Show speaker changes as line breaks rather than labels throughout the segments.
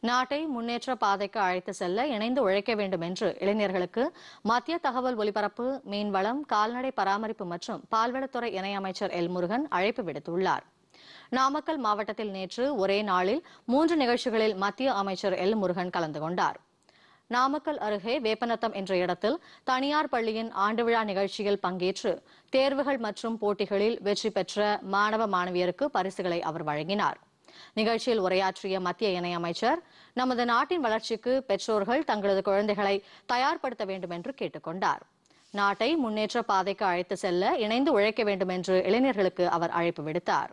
நாட்டை முன்னேற்ற பாதைக்கு அழைத்து செல்ல இணைந்து உழைக்க வேண்டும் என்று இளைஞர்களுக்கு மத்திய தகவல் ஒலிபரப்பு மீன்வளம் கால்நடை பராமரிப்பு மற்றும் பால்வளத்துறை இணையமைச்சர் எல் முருகன் அழைப்பு விடுத்துள்ளார் நாமக்கல் மாவட்டத்தில் நேற்று ஒரே நாளில் மூன்று நிகழ்ச்சிகளில் மத்திய அமைச்சர் எல் முருகன் கலந்து கொண்டார் நாமக்கல் அருகே வேப்பநத்தம் என்ற இடத்தில் தனியார் பள்ளியின் ஆண்டு விழா நிகழ்ச்சியில் பங்கேற்று தேர்வுகள் மற்றும் போட்டிகளில் வெற்றி பெற்ற மாணவ மாணவியருக்கு பரிசுகளை அவர் வழங்கினார் நிகழ்ச்சியில் உரையாற்றிய மத்திய இணையமைச்சர் நமது நாட்டின் வளர்ச்சிக்கு பெற்றோர்கள் தங்களது குழந்தைகளை தயார்படுத்த வேண்டும் என்று கேட்டுக்கொண்டார் நாட்டை முன்னேற்ற பாதைக்கு அழைத்து செல்ல இணைந்து உழைக்க வேண்டும் என்று இளைஞர்களுக்கு அவர் அழைப்பு விடுத்தார்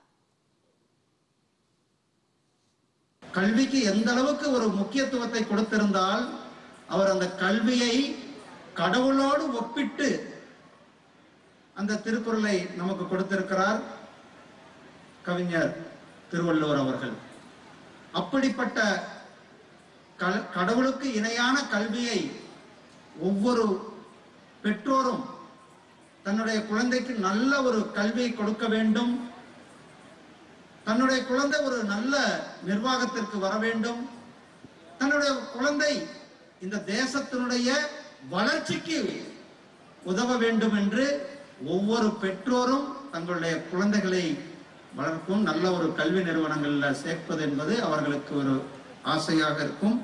கல்விக்கு எந்த அளவுக்கு ஒரு முக்கியத்துவத்தை கொடுத்திருந்தால் அவர் அந்த கல்வியை கடவுளோடு ஒப்பிட்டு அந்த திருக்குறளை நமக்கு கொடுத்திருக்கிறார் கவிஞர் திருவள்ளுவர் அவர்கள் அப்படிப்பட்ட கல்- கடவுளுக்கு இணையான கல்வியை ஒவ்வொரு பெற்றோரும் தன்னுடைய குழந்தைக்கு நல்ல ஒரு கல்வியை கொடுக்க வேண்டும் தன்னுடைய குழந்தை ஒரு நல்ல நிர்வாகத்திற்கு வர வேண்டும் தன்னுடைய குழந்தை இந்த தேசத்தினுடைய வளர்ச்சிக்கு உதவ வேண்டும் என்று ஒவ்வொரு பெற்றோரும் தங்களுடைய குழந்தைகளை வளர்க்கும் நல்ல ஒரு கல்வி நிறுவனங்கள்ல சேர்ப்பது என்பது அவர்களுக்கு ஒரு ஆசையாக இருக்கும்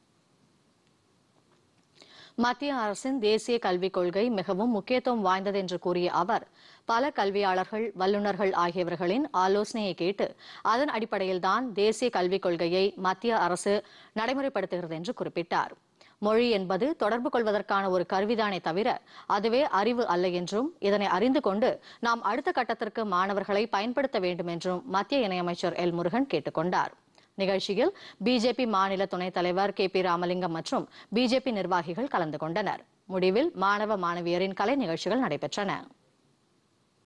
மத்திய அரசின் தேசிய கல்விக் கொள்கை மிகவும் முக்கியத்துவம் வாய்ந்தது என்று கூறிய அவர் பல கல்வியாளர்கள் வல்லுநர்கள் ஆகியவர்களின் ஆலோசனையை கேட்டு அதன் அடிப்படையில்தான் தேசிய கல்விக் கொள்கையை மத்திய அரசு நடைமுறைப்படுத்துகிறது என்று குறிப்பிட்டார் மொழி என்பது தொடர்பு கொள்வதற்கான ஒரு கருவிதானே தவிர அதுவே அறிவு அல்ல என்றும் இதனை அறிந்து கொண்டு நாம் அடுத்த கட்டத்திற்கு மாணவர்களை பயன்படுத்த வேண்டும் என்றும் மத்திய இணையமைச்சர் எல் முருகன் கேட்டுக்கொண்டார் நிகழ்ச்சியில் பிஜேபி மாநில துணைத் தலைவர் கே பி ராமலிங்கம் மற்றும் பிஜேபி நிர்வாகிகள் கலந்து கொண்டனர் முடிவில் மாணவ மாணவியரின் கலை நிகழ்ச்சிகள் நடைபெற்றன